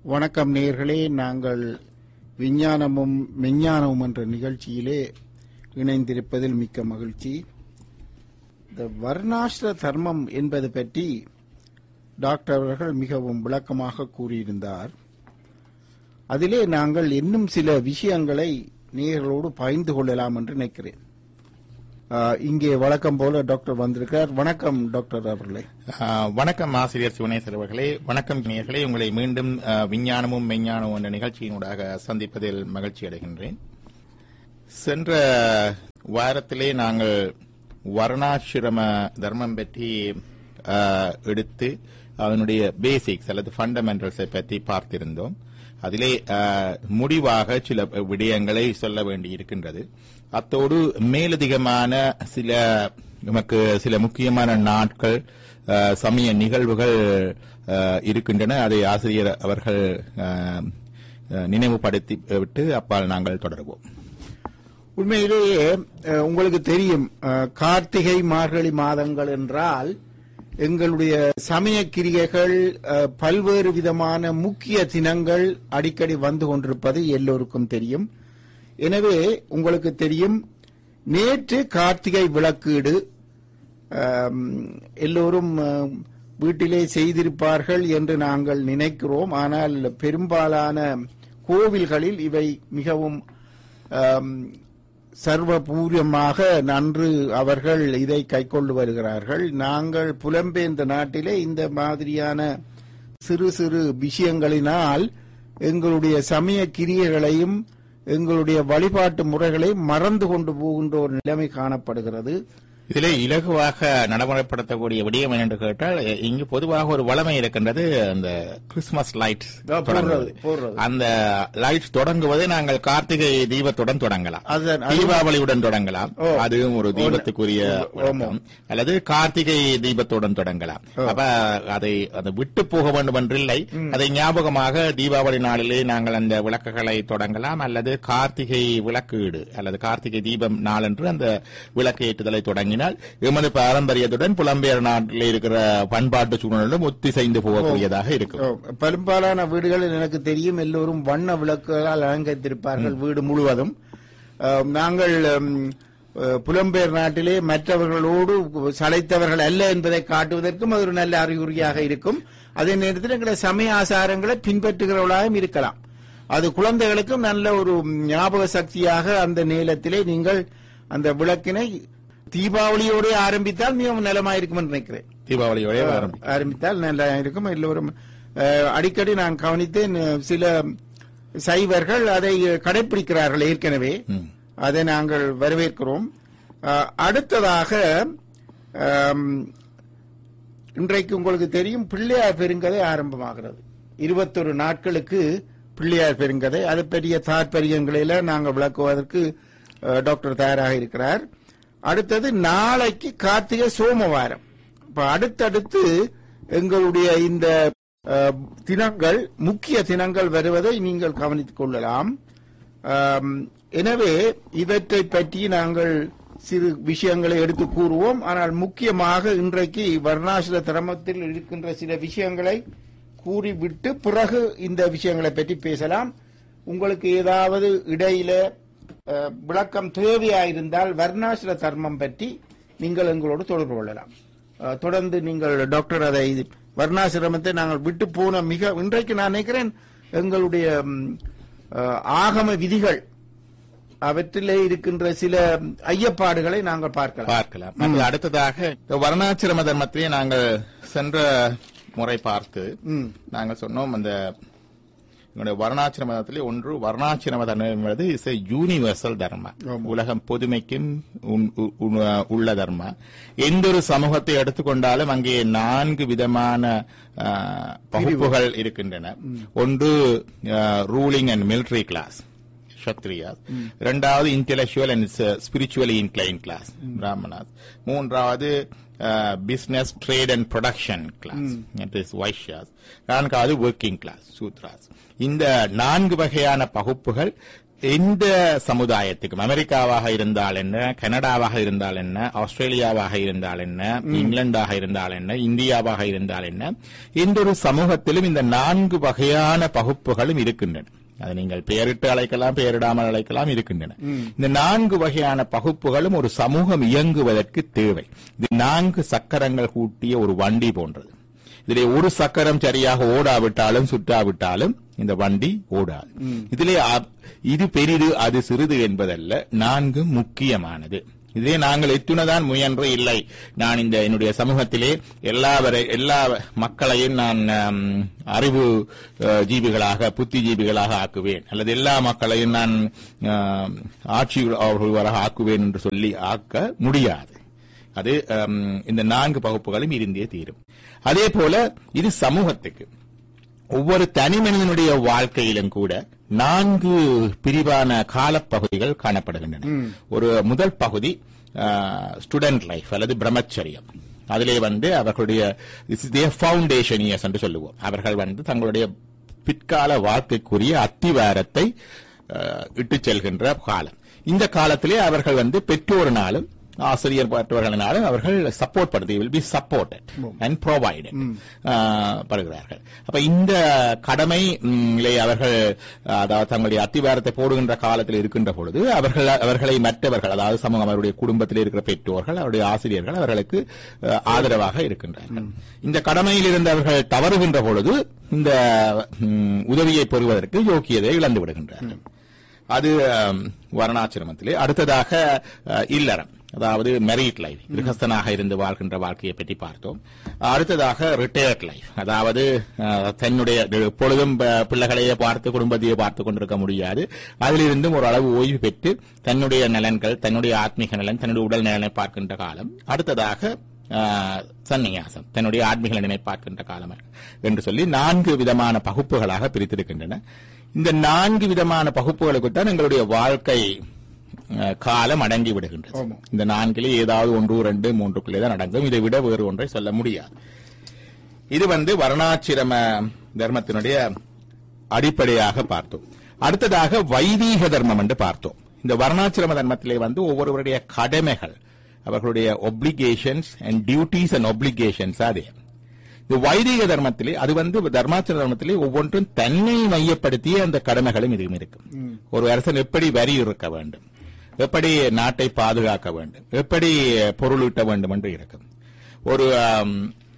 வணக்கம் நேயர்களே நாங்கள் விஞ்ஞானமும் மெஞ்ஞானமும் என்ற நிகழ்ச்சியிலே இணைந்திருப்பதில் மிக்க மகிழ்ச்சி இந்த வர்ணாசிர தர்மம் என்பது பற்றி டாக்டர் அவர்கள் மிகவும் விளக்கமாக கூறியிருந்தார் அதிலே நாங்கள் இன்னும் சில விஷயங்களை நேயர்களோடு பகிர்ந்து கொள்ளலாம் என்று நினைக்கிறேன் ஆ, இங்கே வழக்கம் போல டாக்டர் வந்திருக்கிறார் வணக்கம் டாக்டர் அவர்களே ஆஹ் வணக்கம் ஆசிரியர் சிவனேஸ்வர் அவர்களே வணக்கம் நேயர்களே உங்களை மீண்டும் ஆஹ், விஞ்ஞானமும் மெஞ்ஞானமும் என்ற நிகழ்ச்சியினூடாக சந்திப்பதில் மகிழ்ச்சி அடைகின்றேன் சென்ற வாரத்திலே நாங்கள் வர்ணாசிரம தர்மம் பற்றி ஆஹ், எடுத்து அதனுடைய பேசிக்ஸ் அல்லது ஃபண்டமெண்டல்ஸை பற்றி பார்த்திருந்தோம் அதிலே ஆஹ், முடிவாக சில விடயங்களை சொல்ல வேண்டியிருக்கின்றது அத்தோடு மேலதிகமான சில நமக்கு சில முக்கியமான நாட்கள் ஆஹ், சமய நிகழ்வுகள் ஆஹ், இருக்கின்றன அதை ஆசிரியர் அவர்கள் ஆஹ், ஆஹ், நினைவுபடுத்தி விட்டு அப்பால் நாங்கள் தொடருவோம் உண்மையிலேயே அஹ், உங்களுக்கு தெரியும் அஹ், கார்த்திகை மார்கழி மாதங்கள் என்றால் எங்களுடைய சமய கிரியைகள் அஹ், பல்வேறு விதமான முக்கிய தினங்கள் அடிக்கடி வந்து கொண்டிருப்பது எல்லோருக்கும் தெரியும் எனவே உங்களுக்கு தெரியும் நேற்று கார்த்திகை விளக்கீடு ஆம், எல்லோரும் அஹ், வீட்டிலே செய்திருப்பார்கள் என்று நாங்கள் நினைக்கிறோம் ஆனால் பெரும்பாலான கோவில்களில் இவை மிகவும் ஆம், சர்வபூர்வமாக நன்று அவர்கள் இதை கைக்கொண்டு வருகிறார்கள் நாங்கள் புலம்பெயர்ந்த நாட்டிலே இந்த மாதிரியான சிறு சிறு விஷயங்களினால் எங்களுடைய சமய கிரியைகளையும் எங்களுடைய வழிபாட்டு முறைகளையும் மறந்து கொண்டு போகின்ற ஒரு நிலைமை காணப்படுகிறது இதிலே இலகுவாக நடைமுறைப்படுத்தக்கூடிய விடயம் என்னென்று கேட்டால் எ- இங்கு பொதுவாக ஒரு வளமை இருக்கின்றது அந்த கிறிஸ்துமஸ் லைட்ஸ் ஆ, போடுறது, தொடங்குவது போடுறது. அந்த லைட்ஸ் தொடங்குவதை நாங்கள் கார்த்திகை தீபத்துடன் தொடங்கலாம் அதுதான், அது- தீபாவளியுடன் தொடங்கலாம் ஓ. அதுவும் ஒரு தீபத்துக்குரிய ஓ, வழக்கம். அல்லது கார்த்திகை தீபத்துடன் தொடங்கலாம் அப்ப அதை அதை விட்டு போக வேண்டும் என்றில்லை அதை ஞாபகமாக தீபாவளி நாளிலே நாங்கள் அந்த விளக்குகளை தொடங்கலாம் அல்லது கார்த்திகை விளக்கீடு அல்லது கார்த்திகை தீபம் நாளன்று அந்த விளக்கு ஏற்றுதலை தொடங்கினால் எமது பாரம்பரியத்துடன் புலம்பெயர் நாட்டில் இருக்கிற பண்பாட்டு சூழ்நிலையும் ஒத்திசைந்து போகக்கூடியதாக இருக்கும் ஓ, பெரும்பாலான வீடுகளில் எனக்கு தெரியும் எல்லோரும் வண்ண விளக்குகளால் அலங்கரித்திருப்பார்கள் வீடு முழுவதும் அஹ், நாங்கள் ம், அஹ், புலம்பெயர் நாட்டிலே மற்றவர்களோடு சளைத்தவர்கள் அல்ல என்பதை காட்டுவதற்கும் அது ஒரு நல்ல அறிகுறியாக இருக்கும் அதே நேரத்தில் எங்களுடைய சமய ஆசாரங்களை பின்பற்றுகிறவர்களாகவும் இருக்கலாம் அது குழந்தைகளுக்கும் நல்ல ஒரு ஞாபக சக்தியாக அந்த நேரத்திலே நீங்கள் அந்த விளக்கினை தீபாவளியோடு ஆரம்பித்தால் மிகவும் நலமாயிருக்கும் என்று நினைக்கிறேன் தீபாவளியோட ஆரம்பிக்கும் ஆரம்பித்தால் நல்லா இருக்கும் எல்லோரும் அஹ், அடிக்கடி நான் கவனித்தேன் அஹ், சில சைவர்கள் அதை கடைபிடிக்கிறார்கள் ஏற்கனவே ம். அதை நாங்கள் வரவேற்கிறோம் அஹ், அடுத்ததாக அம், இன்றைக்கு உங்களுக்கு தெரியும் பிள்ளையார் பெருங்கதை ஆரம்பமாகிறது இருபத்தொரு நாட்களுக்கு பிள்ளையார் பெருங்கதை அது பெரிய தாற்பயங்களில நாங்கள் விளக்குவதற்கு அஹ், டாக்டர் தயாராக இருக்கிறார் அடுத்தது நாளைக்கு கார்த்திகை சோமவாரம் இப்ப அடுத்தடுத்து எங்களுடைய இந்த அஹ், தினங்கள் முக்கிய தினங்கள் வருவதை நீங்கள் கவனித்துக் கொள்ளலாம் ஆம், எனவே இவற்றை பற்றி நாங்கள் சிறு விஷயங்களை எடுத்து கூறுவோம் ஆனால் முக்கியமாக இன்றைக்கு வர்ணாசிர திரமத்தில் இருக்கின்ற சில விஷயங்களை கூறிவிட்டு பிறகு இந்த விஷயங்களை பற்றி பேசலாம் உங்களுக்கு ஏதாவது இடையில அஹ், விளக்கம் தேவையாயிருந்தால் வர்ணாசிர தர்மம் பற்றி நீங்கள் எங்களோடு தொடர்பு கொள்ளலாம் அஹ், தொடர்ந்து நீங்கள் டாக்டர் அதை வர்ணாசிரமத்தை நாங்கள் விட்டு போன மிக இன்றைக்கு நான் நினைக்கிறேன் எங்களுடைய ம், அஹ், ஆகம விதிகள் அவற்றிலே இருக்கின்ற சில ஐயப்பாடுகளை நாங்கள் பார்க்கலாம் பார்க்கலாம் அது அடுத்ததாக இந்த வர்ணாசிரம தர்மத்திலே நாங்கள் சென்ற முறை பார்த்து ம். நாங்கள் சொன்னோம் அந்த எங்களுடைய வர்ணாசிரம தர்மத்திலே ஒன்று வர்ணாசிரம தர்மம் என்பது இஸ் a யூனிவர்சல் தர்ம உலகம் பொதுமைக்கும் உன்- உ- உ- உள்ள தர்ம எந்த ஒரு சமூகத்தை எடுத்துக்கொண்டாலும் அங்கே நான்கு விதமான ஆ, பகுப்புகள் இருக்கின்றன ஒன்று ruling and military class Kshatriyas இரண்டாவது intellectual and spiritually incline class Brahmanas மூன்றாவது business trade and production class is Vaishyas நான்காவது ஒர்க்கிங் கிளாஸ் சூத்ராஸ் இந்த நான்கு வகையான பகுப்புகள் எந்த சமுதாயத்துக்கும் அமெரிக்காவாக இருந்தால் என்ன கனடாவாக இருந்தால் என்ன ஆஸ்திரேலியாவாக இருந்தால் என்ன இங்கிலாந்தாக இருந்தால் என்ன இந்தியாவாக இருந்தால் என்ன எந்த ஒரு சமூகத்திலும் இந்த நான்கு வகையான பகுப்புகளும் இருக்கின்றன அதை நீங்கள் பெயரிட்டு அழைக்கலாம் பெயரிடாமல் அழைக்கலாம் இருக்கின்றன இந்த நான்கு வகையான பகுப்புகளும் ஒரு சமூகம் இயங்குவதற்கு தேவை இது நான்கு சக்கரங்கள் கூட்டிய ஒரு வண்டி போன்றது இதிலே ஒரு சக்கரம் சரியாக ஓடாவிட்டாலும் சுற்றாவிட்டாலும் இந்த வண்டி ஓடாது இதிலே அ- இது பெரிது அது சிறிது என்பதல்ல நான்கு முக்கியமானது இதே நாங்கள் எத்துணதான் முயன்று இல்லை நான் இந்த என்னுடைய சமூகத்திலே எல்லாவரை எல்லா மக்களையும் நான் ஆம், அறிவு அஹ், ஜீவிகளாக புத்தி ஜீவிகளாக ஆக்குவேன் அல்லது எல்லா மக்களையும் நான் ஆம், ஆட்சி அவர்களாக ஆக்குவேன் என்று சொல்லி ஆக்க முடியாது அது ஆம், இந்த நான்கு பகுப்புகளும் இருந்தே தீரும் அதே போல இது சமூகத்துக்கு ஒவ்வொரு தனி மனிதனுடைய வாழ்க்கையிலும் கூட நான்கு பிரிவான காலப்பகுதிகள் காணப்படுகின்றன ஒரு முதல் பகுதி ஸ்டூடெண்ட் லைஃப் அல்லது பிரம்மச்சரியம் அதிலே வந்து அவர்களுடைய ஃபவுண்டேஷன் இயர்ஸ் என்று சொல்லுவோம் அவர்கள் வந்து தங்களுடைய பிற்கால வாழ்க்கைக்குரிய அத்திவாரத்தை அஹ், இட்டுச் செல்கின்ற காலம் இந்த காலத்திலே அவர்கள் வந்து பெற்றோரினாலும் ஆசிரியர் மற்றவர்களினாலும் அவர்கள் சப்போர்ட் படுத்தி will be supported and provided படுகிறார்கள் அப்ப இந்த கடமை ம், லே அவர்கள் அதாவது தங்களுடைய அத்திவாரத்தை போடுகின்ற காலத்தில் இருக்கின்ற பொழுது அவர்கள் அவர்களை மற்றவர்கள் அதாவது சமூகம் அவருடைய குடும்பத்தில் இருக்கிற பெற்றோர்கள் அவருடைய ஆசிரியர்கள் அவர்களுக்கு அஹ், ஆதரவாக இருக்கின்றார்கள் இந்த கடமையில் இருந்து அவர்கள் தவறுகின்ற பொழுது இந்த ம், உதவியை பெறுவதற்கு யோக்கியதை இழந்து விடுகின்றார்கள் அது அம், வர்ணாசிரமத்திலே அடுத்ததாக அஹ், இல்லறம் அதாவது மெரிட் லைஃப் கிரகஸ்தனாக இருந்து வாழ்கின்ற வாழ்க்கையை பற்றி பார்த்தோம் அடுத்ததாக ரிட்டையர்ட் லைஃப் அதாவது அஹ், தன்னுடைய எப்பொழுதும் ப- பிள்ளைகளையே பார்த்து குடும்பத்தையே பார்த்து கொண்டிருக்க முடியாது அதிலிருந்தும் ஒரு அளவு ஓய்வு பெற்று தன்னுடைய நலன்கள் தன்னுடைய ஆத்மீக நலன் தன்னுடைய உடல் நலனை பார்க்கின்ற காலம் அடுத்ததாக ஆஹ், சந்நியாசம் தன்னுடைய ஆத்மீக நலனை பார்க்கின்ற காலம் என்று சொல்லி நான்கு விதமான பகுப்புகளாக பிரித்திருக்கின்றன இந்த நான்கு விதமான பகுப்புகளுக்குத்தான் எங்களுடைய வாழ்க்கை அஹ், காலம் அடங்கி விடுகின்றது ஆமா. இந்த நான்கிலே ஏதாவது ஒன்று ரெண்டு மூன்றுக்குள்ளே தான் அடங்கும் இதை விட வேறு ஒன்றை சொல்ல முடியாது இது வந்து வர்ணாசிரம தர்மத்தினுடைய அடிப்படையாக பார்த்தோம் அடுத்ததாக வைதீக தர்மம் என்று பார்த்தோம் இந்த வர்ணாசிரம தர்மத்திலே வந்து ஒவ்வொருவருடைய கடமைகள் அவர்களுடைய obligations and duties and obligations அதே இந்த வைதிக தர்மத்திலே அது வந்து தர்மாச்சர தர்மத்திலே ஒவ்வொன்றும் தன்னை மையப்படுத்திய அந்த கடமைகளும் இதுவும் இருக்கும் ஒரு அரசன் எப்படி வரி இருக்க வேண்டும் எப்படி நாட்டை பாதுகாக்க வேண்டும் எப்படி பொருள் ஈட்ட வேண்டும் என்று இருக்கும் ஒரு ஆம்,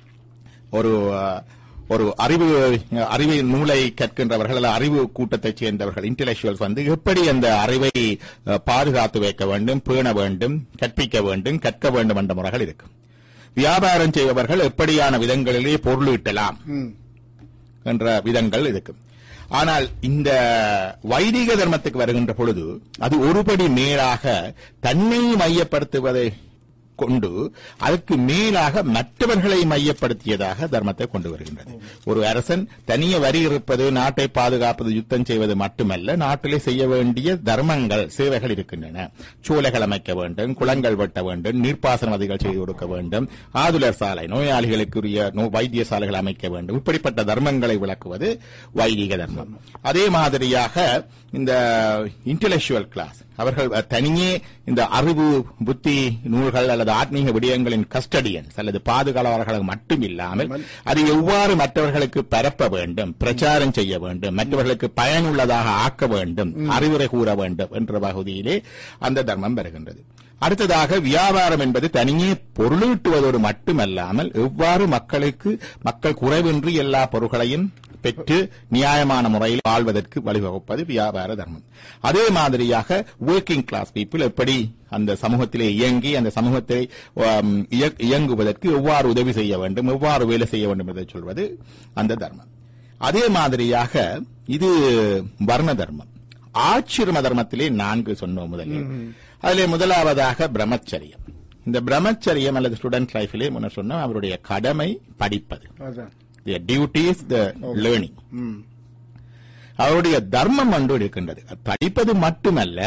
ஒரு அஹ், ஒரு அறிவு அறிவு நூலை கற்கின்றவர்கள் அல்லது அறிவு கூட்டத்தைச் சேர்ந்தவர்கள் இன்டெலெக்சுவல்ஸ் வந்து எப்படி அந்த அறிவை அஹ், பாதுகாத்து வைக்க வேண்டும் பேண வேண்டும் கற்பிக்க வேண்டும் கற்க வேண்டும் என்ற முறைகள் இருக்கும் வியாபாரம் செய்பவர்கள் எப்படியான விதங்களிலே பொருள் ஈட்டலாம் ம். என்ற விதங்கள் இருக்கும் ஆனால் இந்த வைதிக தர்மத்துக்கு வருகின்ற பொழுது அது ஒருபடி மேலாக தன்னை மையப்படுத்துவதை கொண்டு அதற்கு மேலாக மற்றவர்களை மையப்படுத்தியதாக தர்மத்தை கொண்டு வருகின்றது ஒரு அரசன் தனிய வரி இருப்பது நாட்டை பாதுகாப்பது யுத்தம் செய்வது மட்டுமல்ல நாட்டிலே செய்ய வேண்டிய தர்மங்கள் சேவைகள் இருக்கின்றன சூளைகள் அமைக்க வேண்டும் குளங்கள் வெட்ட வேண்டும் நீர்ப்பாசன வசதிகள் செய்து கொடுக்க வேண்டும் ஆதுலர் சாலை நோயாளிகளுக்குரிய நோ- வைத்தியசாலைகள் அமைக்க வேண்டும் இப்படிப்பட்ட தர்மங்களை விளக்குவது வைதிக தர்மம் அதே மாதிரியாக இந்த இன்டெலெக்சுவல் கிளாஸ் அவர்கள் தனியே இந்த அறிவு புத்தி நூல்கள் அல்லது ஆத்மீக விடயங்களின் கஸ்டடியன்ஸ் அல்லது பாதுகாவலர்கள் மட்டும் இல்லாமல் அதை எவ்வாறு மற்றவர்களுக்கு பரப்ப வேண்டும் பிரச்சாரம் செய்ய வேண்டும் மற்றவர்களுக்கு பயனுள்ளதாக ஆக்க வேண்டும் அறிவுரை கூற வேண்டும் என்ற பகுதியிலே அந்த தர்மம் வருகின்றது அடுத்ததாக வியாபாரம் என்பது தனியே பொருளீட்டுவதோடு மட்டுமல்லாமல் எவ்வாறு மக்களுக்கு மக்கள் குறைவின்றி எல்லா பொருட்களையும் பெற்று நியாயமான முறையில் வாழ்வதற்கு வழிவகுப்பது வியாபார தர்மம் அதே மாதிரியாக ஒர்க்கிங் கிளாஸ் பீப்புள் எப்படி அந்த சமூகத்திலே இயங்கி அந்த சமூகத்தை ஆம், இய- இயங்குவதற்கு எவ்வாறு உதவி செய்ய வேண்டும் எவ்வாறு வேலை செய்ய வேண்டும் என்பதை சொல்வது அந்த தர்மம் அதே மாதிரியாக இது வர்ண தர்மம் ஆச்சிரம தர்மத்திலே நான்கு சொன்னோம் முதலில் அதிலே முதலாவதாக பிரம்மச்சரியம் இந்த பிரம்மச்சரியம் அல்லது ஸ்டூடெண்ட் லைஃபிலே முன்ன சொன்னோம் அவருடைய கடமை படிப்பது அதான் the duty is the learning ம். அவருடைய தர்மம் ஒன்று இருக்கின்றது படிப்பது மட்டுமல்ல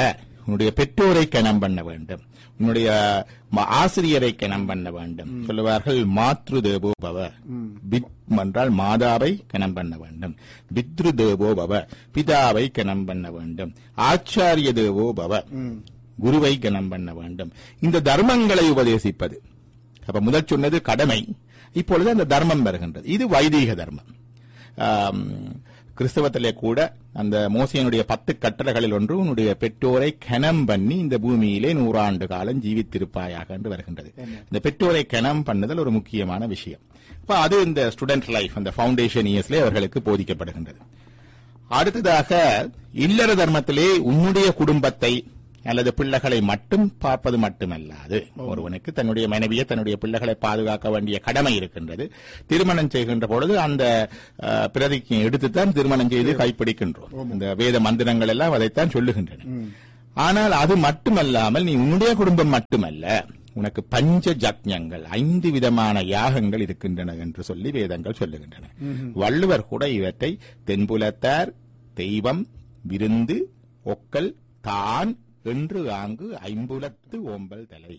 உன்னுடைய பெற்றோரை கனம் பண்ண வேண்டும் உன்னுடைய ம- ஆசிரியரை கனம் பண்ண வேண்டும் சொல்லுவார்கள் மாத்ரு தேவோ பவ பித் என்றால் மாதாவை கனம் பண்ண வேண்டும் பித்ரு தேவோ பவ பிதாவை கனம் பண்ண வேண்டும் ஆச்சாரிய தேவோ பவ குருவை கனம் பண்ண வேண்டும் இந்த தர்மங்களை உபதேசிப்பது அப்ப முதல் சொன்னது கடமை இப்பொழுது அந்த தர்மம் வருகின்றது இது வைதீக தர்மம் ஆம், கிறிஸ்தவத்திலே கூட அந்த மோசையனுடைய பத்து கட்டளைகளில் ஒன்று உன்னுடைய பெற்றோரை கனம் பண்ணி இந்த பூமியிலே நூறாண்டு காலம் ஜீவித்திருப்பாயாக என்று வருகின்றது இந்த பெற்றோரை கனம் பண்ணுதல் ஒரு முக்கியமான விஷயம் அப்ப அது இந்த ஸ்டூடெண்ட் லைஃப் அந்த ஃபவுண்டேஷன் இயர்ஸ்ல அவர்களுக்கு போதிக்கப்படுகின்றது அடுத்ததாக இல்லற தர்மத்திலே உன்னுடைய குடும்பத்தை அல்லது பிள்ளைகளை மட்டும் பார்ப்பது மட்டுமல்லாது ஒருவனுக்கு தன்னுடைய மனைவியை தன்னுடைய பிள்ளைகளை பாதுகாக்க வேண்டிய கடமை இருக்கின்றது திருமணம் செய்கின்ற பொழுது அந்த அஹ், பிரதிக்கு எடுத்துத்தான் திருமணம் செய்து கைப்பிடிக்கின்றோம் இந்த வேத மந்திரங்கள் எல்லாம் அதைத்தான் சொல்லுகின்றன ஆனால் அது மட்டுமல்லாமல் நீ உன்னுடைய குடும்பம் மட்டுமல்ல உனக்கு பஞ்ச ஜக்ஞங்கள் ஐந்து விதமான யாகங்கள் இருக்கின்றன என்று சொல்லி வேதங்கள் சொல்லுகின்றன வள்ளுவர் கூட இவற்றை தென்புலத்தார் தெய்வம் விருந்து ஒக்கல் தான் என்று ஆங்கு ஐம்புலத்து ஓம்பல் தலை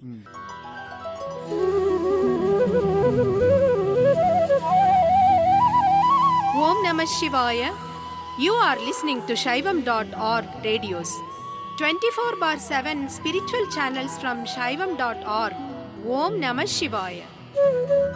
Om Namah Shivaya. You are listening to Shaivam.org radios. 24 bar 7 spiritual channels from Shaivam.org. Om Namah Shivaya.